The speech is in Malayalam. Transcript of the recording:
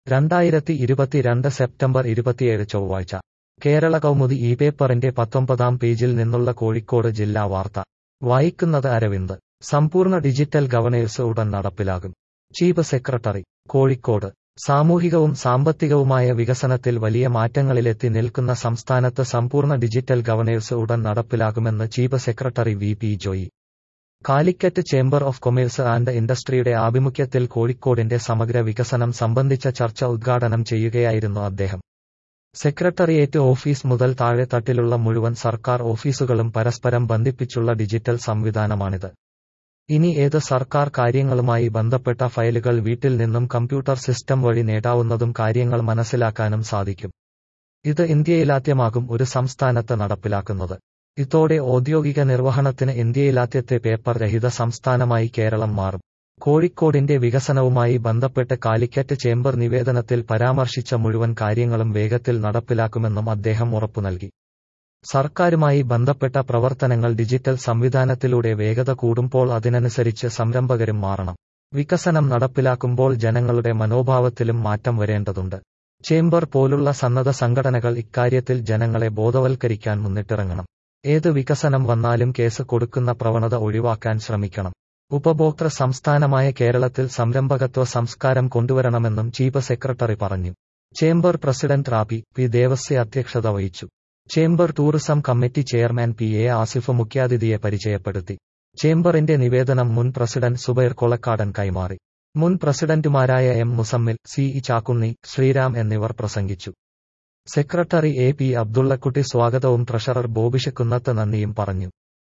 രണ്ടായിരത്തി ഇരുപത്തിരണ്ട് സെപ്റ്റംബർ ഇരുപത്തിയേഴ് ചൊവ്വാഴ്ച കേരള കൗമുദി ഈ പേപ്പറിന്റെ പത്തൊമ്പതാം പേജിൽ നിന്നുള്ള കോഴിക്കോട് ജില്ലാ വാർത്ത വായിക്കുന്നത് അരവിന്ദ് സമ്പൂർണ്ണ ഡിജിറ്റൽ ഗവർണേഴ്സ് ഉടൻ നടപ്പിലാകും ചീഫ് സെക്രട്ടറി കോഴിക്കോട് സാമൂഹികവും സാമ്പത്തികവുമായ വികസനത്തിൽ വലിയ മാറ്റങ്ങളിലെത്തി നിൽക്കുന്ന സംസ്ഥാനത്ത് സമ്പൂർണ്ണ ഡിജിറ്റൽ ഗവർണേഴ്സ് ഉടൻ നടപ്പിലാകുമെന്ന് chief secretary V P Joy Calicut chamber of commerce and ഇൻഡസ്ട്രിയുടെ ആഭിമുഖ്യത്തിൽ കോഴിക്കോടിന്റെ സമഗ്ര വികസനം സംബന്ധിച്ച ചർച്ച ഉദ്ഘാടനം ചെയ്യുകയായിരുന്നു അദ്ദേഹം സെക്രട്ടറിയേറ്റ് ഓഫീസ് മുതൽ താഴെത്തട്ടിലുള്ള മുഴുവൻ സർക്കാർ ഓഫീസുകളും പരസ്പരം ബന്ധിപ്പിച്ചുള്ള ഡിജിറ്റൽ സംവിധാനമാണിത് ഇനി ഏത് സർക്കാർ കാര്യങ്ങളുമായി ബന്ധപ്പെട്ട ഫയലുകൾ വീട്ടിൽ നിന്നും കമ്പ്യൂട്ടർ സിസ്റ്റം വഴി നേടാവുന്നതും കാര്യങ്ങൾ മനസ്സിലാക്കാനും സാധിക്കും ഇത് ഇന്ത്യയിലാദ്യമാകും ഒരു സംസ്ഥാനത്ത് നടപ്പിലാക്കുന്നത് ഇതോടെ ഔദ്യോഗിക നിർവഹണത്തിന് ഇന്ത്യയിലാദ്യത്തെ പേപ്പർ രഹിത സംസ്ഥാനമായി കേരളം മാറും കോഴിക്കോടിന്റെ വികസനവുമായി ബന്ധപ്പെട്ട് കാലിക്കറ്റ് ചേംബർ നിവേദനത്തിൽ പരാമർശിച്ച മുഴുവൻ കാര്യങ്ങളും വേഗത്തിൽ നടപ്പിലാക്കുമെന്നും അദ്ദേഹം ഉറപ്പു നൽകി സർക്കാരുമായി ബന്ധപ്പെട്ട പ്രവർത്തനങ്ങൾ ഡിജിറ്റൽ സംവിധാനത്തിലൂടെ വേഗത കൂടുമ്പോൾ അതിനനുസരിച്ച് സംരംഭകരും മാറണം വികസനം നടപ്പിലാക്കുമ്പോൾ ജനങ്ങളുടെ മനോഭാവത്തിലും മാറ്റം വരേണ്ടതുണ്ട് ചേംബർ പോലുള്ള സന്നദ്ധ സംഘടനകൾ ഇക്കാര്യത്തിൽ ജനങ്ങളെ ബോധവൽക്കരിക്കാൻ മുന്നിട്ടിറങ്ങണം ഏത് വികസനം വന്നാലും കേസ് കൊടുക്കുന്ന പ്രവണത ഒഴിവാക്കാൻ ശ്രമിക്കണം ഉപഭോക്തൃ സംസ്ഥാനമായ കേരളത്തിൽ സംരംഭകത്വ സംസ്കാരം കൊണ്ടുവരണമെന്നും ചീഫ് സെക്രട്ടറി പറഞ്ഞു chamber president Rabi P Devasia അധ്യക്ഷത വഹിച്ചു chamber tourism committee chairman P A Asif മുഖ്യാതിഥിയെ പരിചയപ്പെടുത്തി ചേംബറിന്റെ നിവേദനം മുൻ പ്രസിഡന്റ് സുബൈർ കൊളക്കാടൻ കൈമാറി മുൻ പ്രസിഡന്റുമാരായ M Muzammil C E Chakkunni Sreeram എന്നിവർ പ്രസംഗിച്ചു സെക്രട്ടറി എ പി അബ്ദുള്ളക്കുട്ടി സ്വാഗതവും ട്രഷറർ ബോബിഷക്കുന്നത്ത് നന്ദിയും പറഞ്ഞു